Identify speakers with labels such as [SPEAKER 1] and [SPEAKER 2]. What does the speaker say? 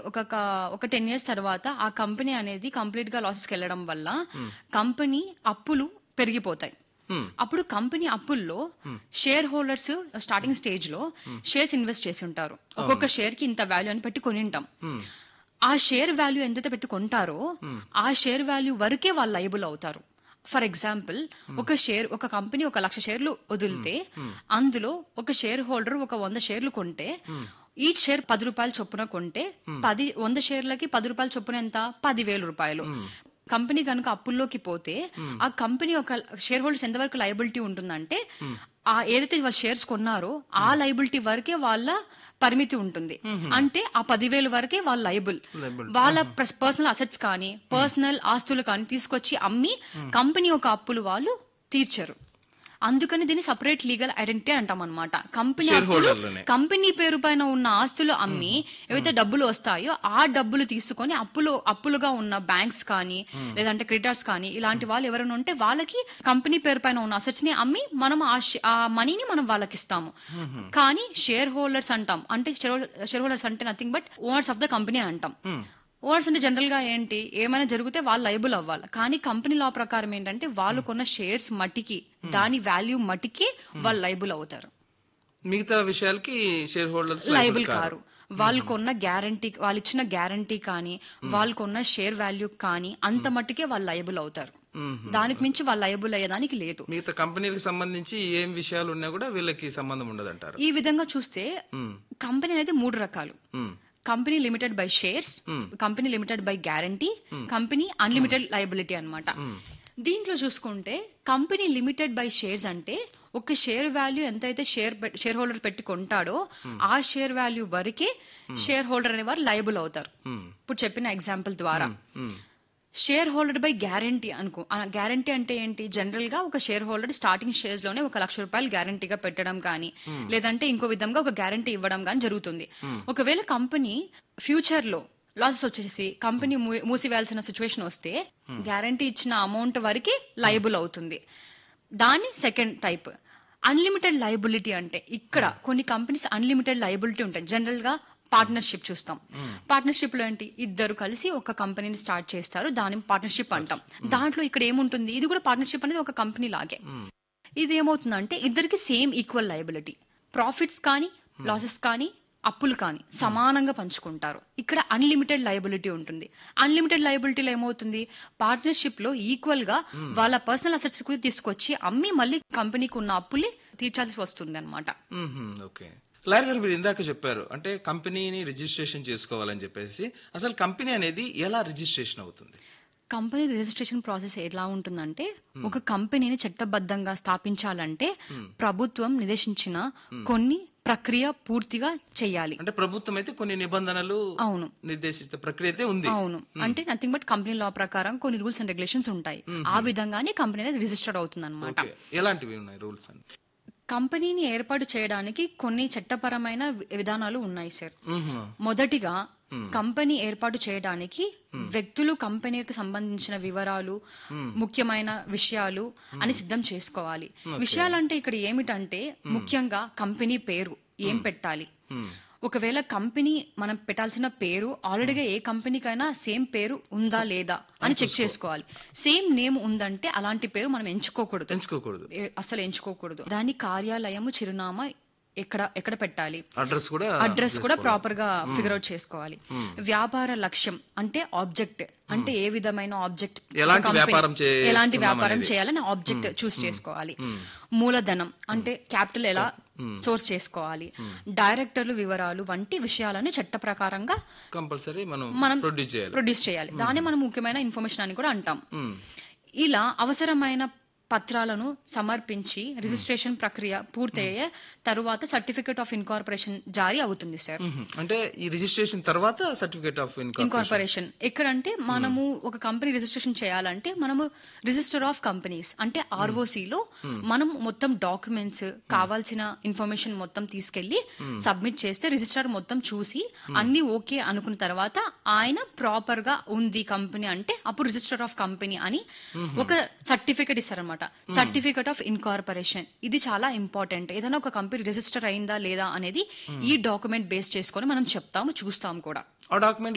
[SPEAKER 1] ఒక క- ఒక టెన్ ఇయర్స్ తర్వాత ఆ కంపెనీ అనేది కంప్లీట్ గా లాసెస్కి వెళ్ళడం వల్ల కంపెనీ అప్పులు పెరిగిపోతాయి అప్పుడు కంపెనీ అప్పుల్లో షేర్ హోల్డర్స్ స్టార్టింగ్ స్టేజ్ లో షేర్స్ ఇన్వెస్ట్ చేసి ఉంటారు ఒక్కొక్క షేర్ కి ఇంత వాల్యూ అని పెట్టి కొని ఉంటాం ఆ షేర్ వాల్యూ ఎంతైతే పెట్టి కొంటారో ఆ షేర్ వాల్యూ వరకే వాళ్ళు లైబుల్ అవుతారు ఫర్ ఎగ్జాంపుల్ ఒక షేర్ ఒక కంపెనీ ఒక లక్ష షేర్లు వదిలితే అందులో ఒక షేర్ హోల్డర్ ఒక వంద షేర్లు కొంటే ఈ షేర్ పది రూపాయలు చొప్పున కొంటే పది వంద షేర్లకి పది రూపాయలు చొప్పున ఎంత పదివేల రూపాయలు కంపెనీ కనుక అప్పుల్లోకి పోతే ఆ కంపెనీ ఒక షేర్ హోల్డర్స్ ఎంతవరకు లయబిలిటీ ఉంటుందంటే ఆ ఏదైతే వాళ్ళు షేర్స్ కొన్నారో ఆ లైబిలిటీ వరకే వాళ్ళ పరిమితి ఉంటుంది అంటే ఆ పదివేలు వరకే వాళ్ళ లైబుల్ వాళ్ళ పర్సనల్ అసెట్స్ కానీ పర్సనల్ ఆస్తులు కానీ తీసుకొచ్చి అమ్మి కంపెనీ ఒక అప్పులు వాళ్ళు తీర్చరు అందుకని దీన్ని సపరేట్ లీగల్ ఐడెంటిటీ అంటాం అనమాట కంపెనీ అప్పులు
[SPEAKER 2] Shareholderలనే.
[SPEAKER 1] కంపెనీ పేరు పైన ఉన్న ఆస్తులు అమ్మి ఏవైతే డబ్బులు వస్తాయో ఆ డబ్బులు తీసుకొని అప్పులు అప్పులుగా ఉన్న బ్యాంక్స్ కానీ లేదంటే క్రెడిటర్స్ కానీ ఇలాంటి వాళ్ళు ఎవరైనా ఉంటే వాళ్ళకి కంపెనీ పేరు పైన ఉన్న అసెట్స్ ని అమ్మి మనం ఆ షే- ఆ మనీని మనం వాళ్ళకి ఇస్తాము కానీ షేర్ హోల్డర్స్ అంటాం అంటే షేర్ హోల్డర్స్ అంటే nothing but owners of the company అంటాం ఓనర్స్ అంటే జనరల్ గా ఏంటి ఏమైనా జరిగితే వాళ్ళు లైబుల్ అవ్వాలి కానీ కంపెనీ లా ప్రకారం ఏంటంటే వాళ్ళు కొన్న షేర్స్ మట్టికి దాని వాల్యూ మట్టికి వాళ్ళు లైబుల్ అవుతారు
[SPEAKER 2] మిగతా విషయాలకి షేర్ హోల్డర్స్
[SPEAKER 1] లైబుల్ కారు వాళ్ళు కొన్న గ్యారంటీ వాళ్ళు ఇచ్చిన గ్యారంటీ కానీ వాళ్ళు కొన్న షేర్ వాల్యూ కానీ అంత మట్టుకే వాళ్ళు లయబుల్ అవుతారు దానికి మించి వాళ్ళు లయబుల్ అయ్యేదానికి లేదు
[SPEAKER 2] మిగతా కంపెనీలకు సంబంధించి ఏం విషయాలు ఉన్నా కూడా వీళ్ళకి సంబంధం ఉండదంటారు
[SPEAKER 1] ఈ విధంగా చూస్తే కంపెనీ అనేది మూడు రకాలు company limited by shares company limited by guarantee company unlimited liability అన్నమాట దీంట్లో చూసుకుంటే కంపెనీ లిమిటెడ్ బై షేర్స్ అంటే ఒక షేర్ వాల్యూ ఎంతైతే షేర్ పెట్- షేర్ హోల్డర్ పెట్టి కొంటాడో ఆ షేర్ వాల్యూ వరకే షేర్ హోల్డర్ అనేవారు లయబుల్ అవుతారు ఇప్పుడు చెప్పిన ఎగ్జాంపుల్ ద్వారా షేర్ హోల్డర్ బై గ్యారంటీ అనుకో గ్యారంటీ అంటే ఏంటి జనరల్ గా ఒక షేర్ హోల్డర్ స్టార్టింగ్ షేర్స్ లోనే ఒక లక్ష రూపాయలు గ్యారంటీగా పెట్టడం కానీ లేదంటే ఇంకో విధంగా ఒక గ్యారంటీ ఇవ్వడం కానీ జరుగుతుంది ఒకవేళ కంపెనీ ఫ్యూచర్ లో లాసెస్ వచ్చేసి కంపెనీ మూ- మూసివేయాల్సిన సిచ్యువేషన్ వస్తే గ్యారంటీ ఇచ్చిన అమౌంట్ వరకే లయబుల్ అవుతుంది దాని సెకండ్ టైప్ అన్లిమిటెడ్ లయబిలిటీ అంటే ఇక్కడ కొన్ని కంపెనీస్ అన్లిమిటెడ్ లయబిలిటీ ఉంటాయి జనరల్ గా పార్ట్నర్షిప్ చూస్తాం పార్ట్నర్షిప్ లో ఏంటి ఇద్దరు కలిసి ఒక కంపెనీని స్టార్ట్ చేస్తారు దాని పార్ట్నర్షిప్ అంటాం దాంట్లో ఇక్కడ ఏముంటుంది ఇది కూడా పార్ట్నర్షిప్ అనేది ఒక కంపెనీ లాగే ఇది ఏమవుతుందంటే ఇద్దరికి సేమ్ ఈక్వల్ లయబిలిటీ ప్రాఫిట్స్ కానీ లాసెస్ కానీ అప్పులు కానీ సమానంగా పంచుకుంటారు ఇక్కడ అన్లిమిటెడ్ లయబిలిటీ ఉంటుంది అన్లిమిటెడ్ లయబిలిటీలో ఏమవుతుంది పార్ట్నర్షిప్ లో ఈక్వల్ గా వాళ్ళ పర్సనల్ అసెట్స్ కు తీసుకొచ్చి అమ్మి మళ్ళీ కంపెనీకి ఉన్న అప్పులే తీర్చాల్సి వస్తుంది అనమాట
[SPEAKER 2] ఓకే లాయర్ గారు మీరు ఇందాక చెప్పారు అంటే కంపెనీని రిజిస్ట్రేషన్ చేసుకోవాలని చెప్పేసి అసలు కంపెనీ అనేది ఎలా రిజిస్ట్రేషన్ అవుతుంది
[SPEAKER 1] కంపెనీ రిజిస్ట్రేషన్ ప్రాసెస్ ఎలా ఉంటుందంటే ఒక కంపెనీని చట్టబద్ధంగా స్థాపించాలంటే ప్రభుత్వం నిర్దేశించిన కొన్ని ప్రక్రియ పూర్తిగా చేయాలి
[SPEAKER 2] అంటే ప్రభుత్వం అయితే కొన్ని నిబంధనలు
[SPEAKER 1] అవును
[SPEAKER 2] నిర్దేశిత ప్రక్రియ అయితే ఉంది
[SPEAKER 1] అవును అంటే నథింగ్ బట్ కంపెనీ లా ప్రకారం కొన్ని రూల్స్ అండ్ రెగ్యులేషన్స్ ఉంటాయి ఆ విధంగానే కంపెనీ అనేది రిజిస్టర్ అవుతుంది అనమాట
[SPEAKER 2] ఓకే ఎలాంటివి ఉన్నాయి రూల్స్ అని
[SPEAKER 1] కంపెనీని ఏర్పాటు చేయడానికి కొన్ని చట్టపరమైన వి- విధానాలు ఉన్నాయి సార్ మొదటిగా కంపెనీ ఏర్పాటు చేయడానికి వ్యక్తులు కంపెనీకి సంబంధించిన వివరాలు ముఖ్యమైన విషయాలు అని సిద్ధం చేసుకోవాలి విషయాలంటే ఇక్కడ ఏమిటంటే ముఖ్యంగా కంపెనీ పేరు ఏం పెట్టాలి ఒకవేళ కంపెనీ మనం పెట్టాల్సిన పేరు ఆల్రెడీగా ఏ కంపెనీకైనా సేమ్ పేరు ఉందా లేదా అని చెక్ చేసుకోవాలి సేమ్ నేమ్ ఉందంటే అలాంటి పేరు మనం ఎంచుకోకూడదు
[SPEAKER 2] ఎంచుకోకూడదు
[SPEAKER 1] ఏ- అస్సలు ఎంచుకోకూడదు దాని కార్యాలయము చిరునామా ఎక్కడ ఎక్కడ పెట్టాలి
[SPEAKER 2] అడ్రస్ కూడా
[SPEAKER 1] అడ్రస్ కూడా ప్రాపర్ గా ఫిగర్ అవుట్ చేసుకోవాలి వ్యాపార లక్ష్యం అంటే ఆబ్జెక్ట్ అంటే ఏ విధమైన ఆబ్జెక్ట్
[SPEAKER 2] ఎలాంటి వ్యాపారం చేస్తున్నాం
[SPEAKER 1] ఎలాంటి వ్యాపారం
[SPEAKER 2] అనేది.
[SPEAKER 1] చేయాలని ఆబ్జెక్ట్ చూస్ చేసుకోవాలి మూలధనం అంటే క్యాపిటల్ ఎలా సోర్స్ చేసుకోవాలి డైరెక్టర్లు వివరాలు వంటి విషయాలను చట్ట ప్రకారంగా
[SPEAKER 2] కంపల్సరీ మనం
[SPEAKER 1] మనం
[SPEAKER 2] ప్రొడ్యూస్ చేయాలి
[SPEAKER 1] ప్రొడ్యూస్ చేయాలి దాన్ని మనం ముఖ్యమైన ఇన్ఫర్మేషన్ అని కూడా అంటాం ఇలా అవసరమైన పత్రాలను సమర్పించి రిజిస్ట్రేషన్ ప్రక్రియ పూర్తయ్యే తరువాత సర్టిఫికేట్ ఆఫ్ ఇన్కార్పొరేషన్ జారీ అవుతుంది సార్
[SPEAKER 2] మ్మ్. అంటే ఈ రిజిస్ట్రేషన్ తర్వాత సర్టిఫికేట్ ఆఫ్ ఇన్కమ్
[SPEAKER 1] ఇన్కార్పొరేషన్ ఎక్కడంటే మనము ఒక కంపెనీ రిజిస్ట్రేషన్ చేయాలంటే మనము రిజిస్టర్ ఆఫ్ కంపెనీస్ అంటే ROC లో మనం మొత్తం డాక్యుమెంట్స్ కావాల్సిన ఇన్ఫర్మేషన్ మొత్తం తీసుకెళ్లి సబ్మిట్ చేస్తే రిజిస్ట్రార్ మొత్తం చూసి అన్ని ఓకే అనుకున్న తర్వాత ఆయన ప్రాపర్ గా ఉంది కంపెనీ అంటే అప్పుడు రిజిస్టర్ ఆఫ్ కంపెనీ అని ఒక సర్టిఫికేట్ ఇస్తారనమాట సర్టిఫికేట్ ఆఫ్ ఇన్కార్పొరేషన్ ఇది చాలా ఇంపార్టెంట్ ఏదైనా ఒక కంపెనీ రిజిస్టర్ అయిందా లేదా అనేది ఈ డాక్యుమెంట్ బేస్ చేసుకొని మనం చెప్తాము చూస్తాము కూడా
[SPEAKER 2] ఆ డాక్యుమెంట్